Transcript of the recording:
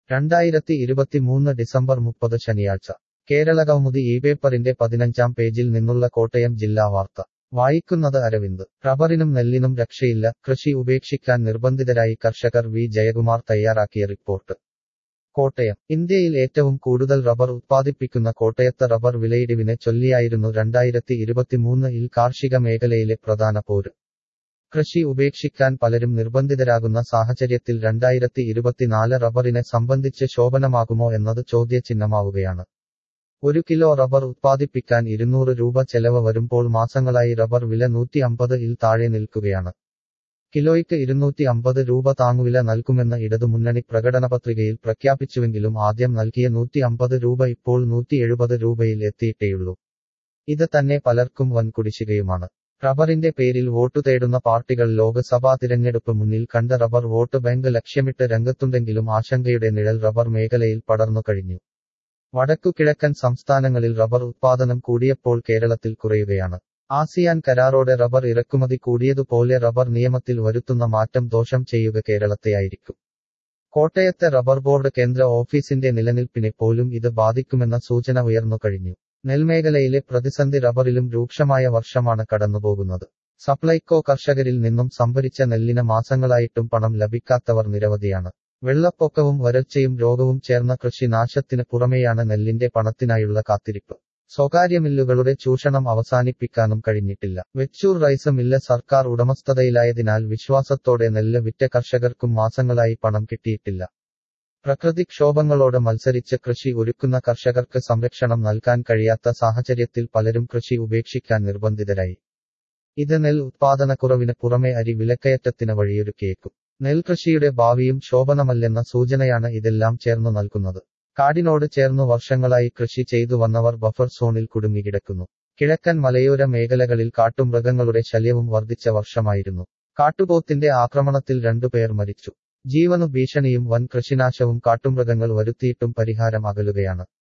രണ്ടായിരത്തി ഇരുപത്തിമൂന്ന് ഡിസംബർ മുപ്പത് ശനിയാഴ്ച കേരളകൗമുദി ഈ പേപ്പറിന്റെ പതിനഞ്ചാം പേജിൽ നിന്നുള്ള കോട്ടയം ജില്ലാ വാർത്ത വായിക്കുന്നത് അരവിന്ദ് റബ്ബറിനും നെല്ലിനും രക്ഷയില്ല കൃഷി ഉപേക്ഷിക്കാൻ നിർബന്ധിതരായി കർഷകർ വി ജയകുമാർ തയ്യാറാക്കിയ റിപ്പോർട്ട് കോട്ടയം ഇന്ത്യയിൽ ഏറ്റവും കൂടുതൽ റബ്ബർ ഉത്പാദിപ്പിക്കുന്ന കോട്ടയത്ത് റബ്ബർ വിലയിടിവിനെ ചൊല്ലിയായിരുന്നു രണ്ടായിരത്തി ഇരുപത്തിമൂന്നിൽ കാർഷിക മേഖലയിലെ പ്രധാന പോര് കൃഷി ഉപേക്ഷിക്കാൻ പലരും നിർബന്ധിതരാകുന്ന സാഹചര്യത്തിൽ രണ്ടായിരത്തി ഇരുപത്തിനാല് റബ്ബറിനെ സംബന്ധിച്ച് ശോഭനമാകുമോ എന്നത് ചോദ്യചിഹ്നമാവുകയാണ് ഒരു കിലോ റബ്ബർ ഉത്പാദിപ്പിക്കാൻ ഇരുന്നൂറ് രൂപ ചെലവ് വരുമ്പോൾ മാസങ്ങളായി റബ്ബർ വില നൂറ്റി അമ്പത് ഇൽ താഴെ നിൽക്കുകയാണ് കിലോയ്ക്ക് ഇരുന്നൂറ്റി അമ്പത് രൂപ താങ്ങുവില നൽകുമെന്ന് ഇടതുമുന്നണി പ്രകടനപത്രികയിൽ പ്രഖ്യാപിച്ചുവെങ്കിലും ആദ്യം നൽകിയ നൂറ്റി അമ്പത് രൂപ ഇപ്പോൾ നൂറ്റി എഴുപത് രൂപയിൽ എത്തിയിട്ടേയുള്ളൂ ഇത് തന്നെ പലർക്കും വൻ കുടിശ്ശികയുമാണ് റബ്ബറിന്റെ പേരിൽ വോട്ടു തേടുന്ന പാർട്ടികൾ ലോക്സഭാ തിരഞ്ഞെടുപ്പ് മുന്നിൽ കണ്ട റബ്ബർ വോട്ട് ബാങ്ക് ലക്ഷ്യമിട്ട് രംഗത്തുണ്ടെങ്കിലും ആശങ്കയുടെ നിഴൽ റബ്ബർ മേഖലയിൽ പടർന്നു കഴിഞ്ഞു വടക്കുകിഴക്കൻ സംസ്ഥാനങ്ങളിൽ റബ്ബർ ഉത്പാദനം കൂടിയപ്പോൾ കേരളത്തിൽ കുറയുകയാണ് ആസിയാൻ കരാറോടെ റബ്ബർ ഇറക്കുമതി കൂടിയതുപോലെ റബ്ബർ നിയമത്തിൽ വരുത്തുന്ന മാറ്റം ദോഷം ചെയ്യുക കേരളത്തെയായിരിക്കും കോട്ടയത്തെ റബ്ബർ ബോർഡ് കേന്ദ്ര ഓഫീസിന്റെ നിലനിൽപ്പിനെ പോലും ഇത് ബാധിക്കുമെന്ന സൂചന ഉയർന്നു കഴിഞ്ഞു നെൽമേഖലയിലെ പ്രതിസന്ധി റബ്ബറിലും രൂക്ഷമായ വർഷമാണ് കടന്നുപോകുന്നത് സപ്ലൈകോ കർഷകരിൽ നിന്നും സംഭരിച്ച നെല്ലിന് മാസങ്ങളായിട്ടും പണം ലഭിക്കാത്തവർ നിരവധിയാണ് വെള്ളപ്പൊക്കവും വരൾച്ചയും രോഗവും ചേർന്ന കൃഷി നാശത്തിന് പുറമെയാണ് നെല്ലിന്റെ പണത്തിനായുള്ള കാത്തിരിപ്പ് സ്വകാര്യ മില്ലുകളുടെ ചൂഷണം അവസാനിപ്പിക്കാനും കഴിഞ്ഞിട്ടില്ല വെച്ചൂർ റൈസ് മില്ല് സർക്കാർ ഉടമസ്ഥതയിലായതിനാൽ വിശ്വാസത്തോടെ നെല്ല് വിറ്റ കർഷകർക്കും മാസങ്ങളായി പണം കിട്ടിയിട്ടില്ല പ്രകൃതിക്ഷോഭങ്ങളോട് മത്സരിച്ച് കൃഷി ഒരുക്കുന്ന കർഷകർക്ക് സംരക്ഷണം നൽകാൻ കഴിയാത്ത സാഹചര്യത്തിൽ പലരും കൃഷി ഉപേക്ഷിക്കാൻ നിർബന്ധിതരായി ഇത് നെൽ ഉത്പാദനക്കുറവിന് പുറമെ അരി വിലക്കയറ്റത്തിന് വഴിയൊരുക്കിയേക്കും നെൽകൃഷിയുടെ ഭാവിയും ശോഭനമല്ലെന്ന സൂചനയാണ് ഇതെല്ലാം ചേർന്നു നൽകുന്നത് കാടിനോട് ചേർന്നു വർഷങ്ങളായി കൃഷി ചെയ്തു വന്നവർ ബഫർ സോണിൽ കുടുങ്ങിക്കിടക്കുന്നു കിഴക്കൻ മലയോര മേഖലകളിൽ കാട്ടുമൃഗങ്ങളുടെ ശല്യവും വർദ്ധിച്ച വർഷമായിരുന്നു കാട്ടുപോത്തിന്റെ ആക്രമണത്തിൽ രണ്ടുപേർ മരിച്ചു ജീവനു ഭീഷണിയും വൻ കൃഷിനാശവും കാട്ടുമൃഗങ്ങൾ വരുത്തിയിട്ടും പരിഹാരം അകലുകയാണ്